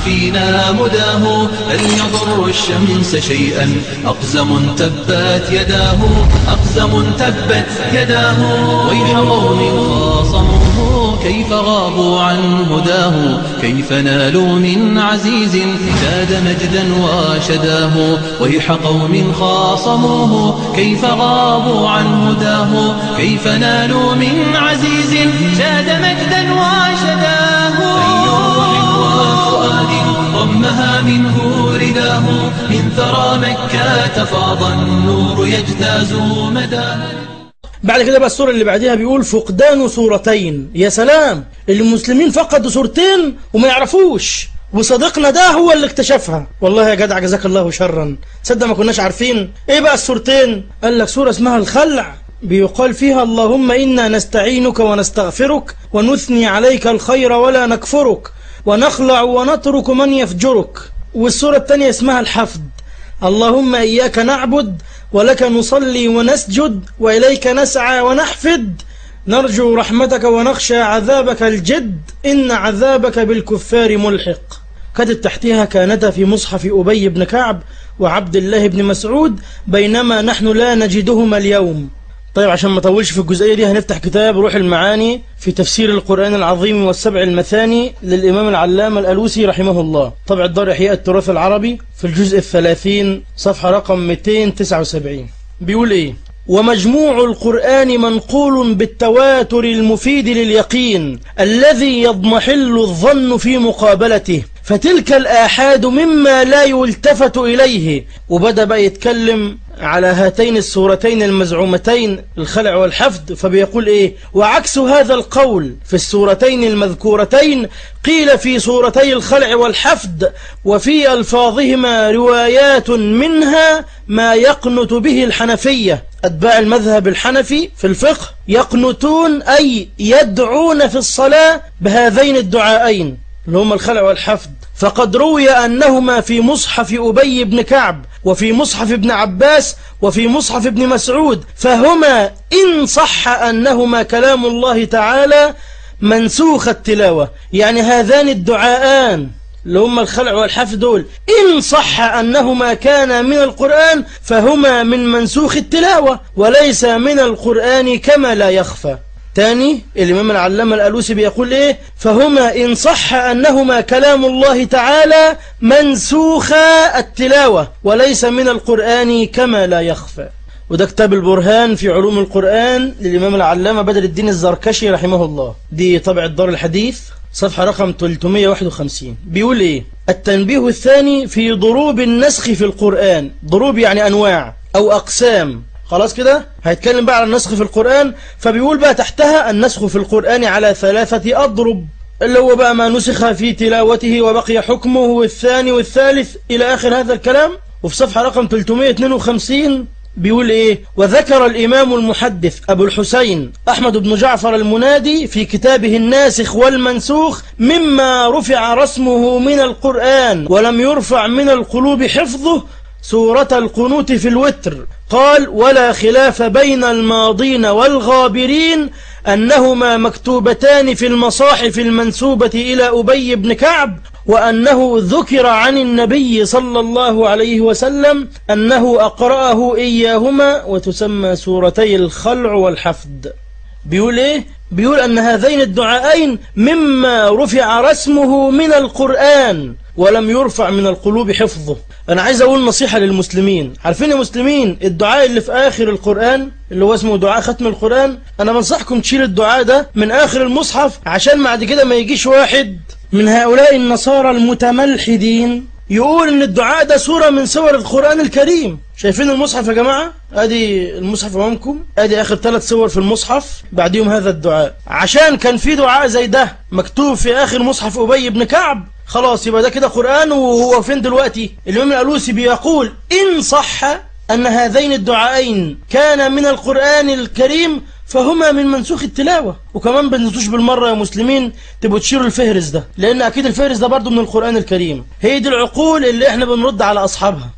فينا مداه لن يضر الشمس شيئا أقزم تبت يداه أقزم تبت يداه ويح قوم خاصموه كيف غابوا عن هداه كيف نالوا من عزيز زاد مجدا وشداه ويح قوم خاصموه كيف غابوا عن هداه كيف نالوا من عزيز زاد مجدا وشداه أي روح وفؤاد ضمها منه رداه من ثرى مكة فاض النور يجتاز مداه بعد كده بقى السورة اللي بعدها بيقول فقدان سورتين يا سلام المسلمين فقدوا سورتين وما يعرفوش وصديقنا ده هو اللي اكتشفها والله يا جدع جزاك الله شرا تصدق ما كناش عارفين ايه بقى السورتين قال لك سورة اسمها الخلع بيقال فيها اللهم إنا نستعينك ونستغفرك ونثني عليك الخير ولا نكفرك ونخلع ونترك من يفجرك والسورة الثانية اسمها الحفد اللهم إياك نعبد ولك نصلي ونسجد وإليك نسعى ونحفد نرجو رحمتك ونخشى عذابك الجد إن عذابك بالكفار ملحق كتب تحتها كانتا في مصحف أبي بن كعب وعبد الله بن مسعود بينما نحن لا نجدهما اليوم طيب عشان ما اطولش في الجزئية دي هنفتح كتاب روح المعاني في تفسير القرآن العظيم والسبع المثاني للإمام العلامة الألوسي رحمه الله طبع الدار إحياء التراث العربي في الجزء الثلاثين صفحة رقم 279 بيقول إيه ومجموع القرآن منقول بالتواتر المفيد لليقين الذي يضمحل الظن في مقابلته فتلك الآحاد مما لا يلتفت إليه وبدأ بقى يتكلم على هاتين السورتين المزعومتين الخلع والحفد فبيقول ايه وعكس هذا القول في السورتين المذكورتين قيل في سورتي الخلع والحفد وفي ألفاظهما روايات منها ما يقنت به الحنفية أتباع المذهب الحنفي في الفقه يقنتون أي يدعون في الصلاة بهذين الدعائين اللي هما الخلع والحفد فقد روي أنهما في مصحف أبي بن كعب وفي مصحف ابن عباس وفي مصحف ابن مسعود فهما إن صح أنهما كلام الله تعالى منسوخ التلاوة يعني هذان الدعاءان اللي هما الخلع والحفظ دول إن صح أنهما كان من القرآن فهما من منسوخ التلاوة وليس من القرآن كما لا يخفى تاني الإمام العلامة الألوسي بيقول إيه فهما إن صح أنهما كلام الله تعالى منسوخا التلاوة وليس من القرآن كما لا يخفى وده كتاب البرهان في علوم القرآن للإمام العلامة بدر الدين الزركشي رحمه الله دي طبع الدار الحديث صفحة رقم 351 بيقول إيه التنبيه الثاني في ضروب النسخ في القرآن ضروب يعني أنواع أو أقسام خلاص كده هيتكلم بقى على النسخ في القرآن فبيقول بقى تحتها النسخ في القرآن على ثلاثة أضرب اللي هو بقى ما نسخ في تلاوته وبقي حكمه والثاني والثالث إلى آخر هذا الكلام وفي صفحة رقم 352 بيقول إيه وذكر الإمام المحدث أبو الحسين أحمد بن جعفر المنادي في كتابه الناسخ والمنسوخ مما رفع رسمه من القرآن ولم يرفع من القلوب حفظه سورة القنوت في الوتر قال ولا خلاف بين الماضين والغابرين أنهما مكتوبتان في المصاحف المنسوبة إلى أبي بن كعب وأنه ذكر عن النبي صلى الله عليه وسلم أنه أقرأه إياهما وتسمى سورتي الخلع والحفد بيقول إيه؟ بيقول أن هذين الدعائين مما رفع رسمه من القرآن ولم يرفع من القلوب حفظه أنا عايز أقول نصيحة للمسلمين عارفين يا مسلمين الدعاء اللي في آخر القرآن اللي هو اسمه دعاء ختم القرآن أنا بنصحكم تشيل الدعاء ده من آخر المصحف عشان بعد كده ما يجيش واحد من هؤلاء النصارى المتملحدين يقول ان الدعاء ده سورة من سور القرآن الكريم شايفين المصحف يا جماعة ادي المصحف امامكم ادي اخر ثلاث سور في المصحف بعديهم هذا الدعاء عشان كان في دعاء زي ده مكتوب في اخر مصحف ابي بن كعب خلاص يبقى ده كده قرآن وهو فين دلوقتي الامام الالوسي بيقول ان صح ان هذين الدعائين كان من القرآن الكريم فهما من منسوخ التلاوة وكمان بنسوش بالمرة يا مسلمين تبقوا تشيروا الفهرس ده لان اكيد الفهرس ده برضو من القرآن الكريم هي دي العقول اللي احنا بنرد على اصحابها